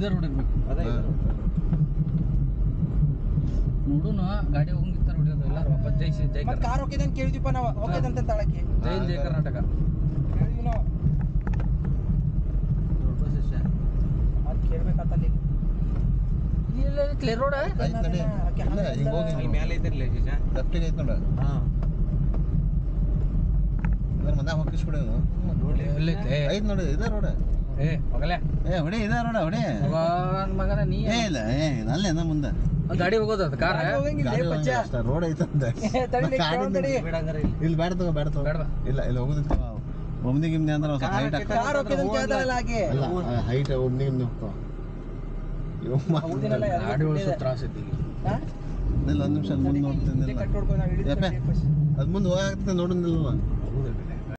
ಇದೇ ರೋಡ್ ಇರ್ಬೇಕು ಅದೇ ಹಾ. ನೋಡುನು ಗಾಡಿ ಹೋಗಿರ್ತಾರ ಹೊಡಿಯೋದು ಎಲ್ಲಾರು ವಾಪಸ್ ಜೈ ಶ್ರೀ ಜೈ ಮತ್ತೆ ಕರ್ನಾಟಕ ಕಾರ್ ಹೋಗಿದಂತ ಕೇಳಿದ್ವಿಪ್ಪ ನಾವು ಹೋಗ್ಯದಂತ ತಾಳಕ್ಕೆ ಜೈ ಜೈ ಕರ್ನಾಟಕ ಕೇಳಿದ್ವಿ ನಾವು ಅದು ಕೇಳ್ಬೇಕಂತ ಅಲ್ಲಿ ಇಲ್ಲ ಕ್ಲಿಯರ್ ರೋಡ್ ಆಯ್ತು ನಡಿ ಇಲ್ಲ ಹಿಂಗೆ ಹೋಗಿ ಅಲ್ಲಿ ಮ್ಯಾಲೆ ಐತಿರ್ಲಿ ಶೇಷ ಲೆಫ್ಟಿಗೆ ಐತೆ ನೋಡ ಹಾ ಇದ್ರ ಮಂದಾಗ ಹೋಗಿಸ್ಬಿಡಿ ಎಲ್ಲೈತೆ ಐತ್ ನೋಡಿ ಇದೇ ರೋಡ ಏ ಹೋಗಲೇ ಏ ಹೊಡಿ ಇದೇ ರೋಡ ಹೊಡಿ ಹೋಗೋನ್ ಮಗನ ನೀ ಏ ಇಲ್ಲ ಏ ಅಲ್ಲೇ ನಾ ಮುಂದೆ ಒಂದ್ ಗಾಡಿ ಹೋಗೋದು ಅದು ಕಾರ್ ಗಾಡಿ ಹೋಗಂಗಿಲ್ಲ ಏ ಪಚ್ಚ ರೋಡ್ ಐತಂತೆ ಏ, ತಡಿಲಿ, ಗಾಡಿ ಕೇಳೋನ್ ತಡಿ. ಬಿಡಂಗಾರ ಇಲ್ಲಿ ಇಲ್ಲಿ ಬೇಡ ತಗೋ ಬೇಡ ತಗೋ ಬೇಡವಾ? ಇಲ್ಲ ಇಲ್ಲಿ ಹೋಗುದಿತ್ತು ಒಮ್ದಿ ಗಿಮ್ನಿ ಅಂದ್ರೆ ಒಂದು ಸ್ವಲ್ಪ ಹೈಟ್ ಆಗ್ತದೆ ಕಾರ್ ಹೋಗ್ಯದಂತ ಹೇಳ್ದಲ್ಲ ಹಾಗೆ ಅಲ್ಲ ಹೈಟ್ ಒಮ್ದಿ ಗಿಮ್ನಿ ಹೋಗ್ತಾವ ಇವ್ ಮಾ- ಹೌದಿನಲ್ಲ, ಯಾರಿಗೂ ಗಾಡಿ ಓಡಿಸೋ ಬಿಟ್ಟಿದೆ. ತ್ರಾಸ ಐತಿ ಈಗ. ಹಾ? ಇಲ್ಲ ಒಂದ್ ನಿಮಿಷ ಮುಂದೆ ನೋಡ್ತೀನಿ ಇಲ್ಲಿ ಕಟ್ ಹೊಡ್ಕೊಂಡು ನಾವು ಹಿಡಿದ್ವಿ ಯಪ್ಪ. ಟೇಪ್. ಅದ್ ಮುಂದೆ ಹೋಗಾಗ್ತದೆ ನೋಡೋದಿಲ್ವ ಹೋಗುದಿಲ್ಲ ಬಿಡಿ.